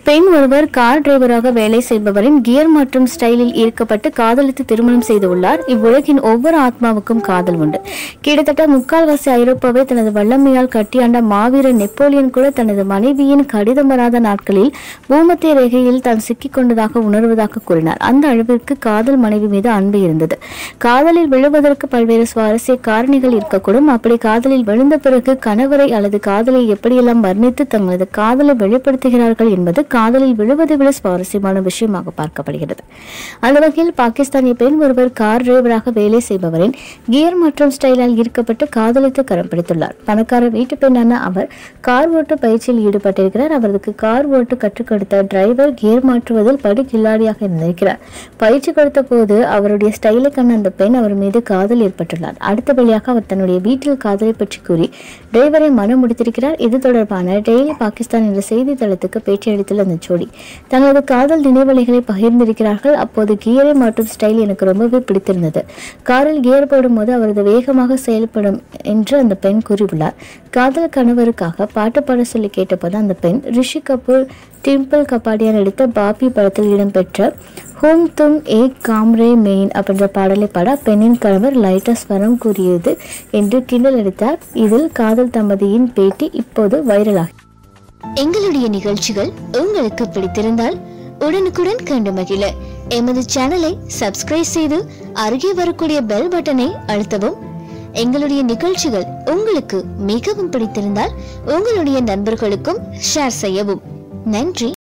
பெண் ஒருவர் கார் டிரைவராக வேலை செய்பவரின் கியர் மற்றும் ஸ்டைலில் ஈர்க்கப்பட்டு காதலித்து திருமணம் செய்துள்ளார் இவ்வுலகின் ஒவ்வொரு ஆத்மாவுக்கும் காதல் உண்டு கிட்டத்தட்ட முக்கால்வாசி ஐரோப்பாவை தனது வல்லமையால் கட்டியாண்ட மாவீரர் நெப்போலியன் கூட தனது மனைவியின் கடிதம் வராத நாட்களில் பூமத்திய ரேகையில் தான் சிக்கிக் கொண்டதாக உணர்வதாக கூறினார் அந்த அளவிற்கு காதல் மனைவி மீது அன்பு இருந்தது காதலில் விழுவதற்கு பல்வேறு சுவாரஸ்ய காரணிகள் இருக்கக்கூடும் அப்படி காதலில் விழுந்த பிறகு கணவரை அல்லது காதலை எப்படியெல்லாம் வர்ணித்து தங்களது காதலை வெளிப்படுத்துகிறார்கள் என்பது காதலில் விழுவதை விட சுவாரஸ்யமான விஷயமாக பார்க்கப்படுகிறது அந்த வகையில் பாகிஸ்தானிய பெண் ஒருவர் கார் டிரைவராக வேலை செய்பவரின் கியர் மற்றும் ஸ்டைலால் ஈர்க்கப்பட்டு காதலித்து கரம் பிடித்துள்ளார் பணக்கார வீட்டு பெண்ணான அவர் கார் ஓட்டு பயிற்சியில் ஈடுபட்டிருக்கிறார் அவருக்கு கார் ஓட்டு கற்றுக் கொடுத்த டிரைவர் கியர் மாற்றுவதில் படு கில்லாடியாக இருந்திருக்கிறார் பயிற்சி கொடுத்த போது அவருடைய ஸ்டைலை கண்ட அந்த பெண் அவர் மீது காதல் ஏற்பட்டுள்ளார் அடுத்தபடியாக அவர் தன்னுடைய வீட்டில் காதலை பற்றி கூறி டிரைவரை மனம் முடித்திருக்கிறார் இது தொடர்பான டெய்லி பாகிஸ்தான் என்ற செய்தித்தளத்துக்கு பேட்டியளித்துள்ள அந்த ஜோடி தங்களது காதல் நினைவலைகளை பகிர்ந்திருக்கிறார்கள் அப்போது கியரை மாற்றும் ஸ்டைல் எனக்கு ரொம்பவே பிடித்திருந்தது காரில் கியர் போடும்போது அவரது வேகமாக செயல்படும் என்று அந்த பெண் கூறியுள்ளார் காதல் கணவருக்காக பாட்டு பாட சொல்லி கேட்டபோது அந்த பெண் ரிஷி கபூர் டிம்பிள் கபாடியா நடித்த பாபி படத்தில் இடம்பெற்ற ஹோம் தும் ஏக் காம்ரே மெயின் அப்படின்ற பாடலை பாட பெண்ணின் கணவர் லைட்டா ஸ்வரம் கூறியது என்று கிண்டல் அடித்தார் இதில் காதல் தம்பதியின் பேட்டி இப்போது வைரலாகி எங்களுடைய நிகழ்ச்சிகள் உங்களுக்கு பிடித்திருந்தால் உடனுக்குடன் கண்டு மகிழ எமது சேனலை சப்ஸ்கிரைப் செய்து அருகே வரக்கூடிய பெல் பட்டனை அழுத்தவும் எங்களுடைய நிகழ்ச்சிகள் உங்களுக்கு மிகவும் பிடித்திருந்தால் உங்களுடைய நண்பர்களுக்கும் ஷேர் செய்யவும் நன்றி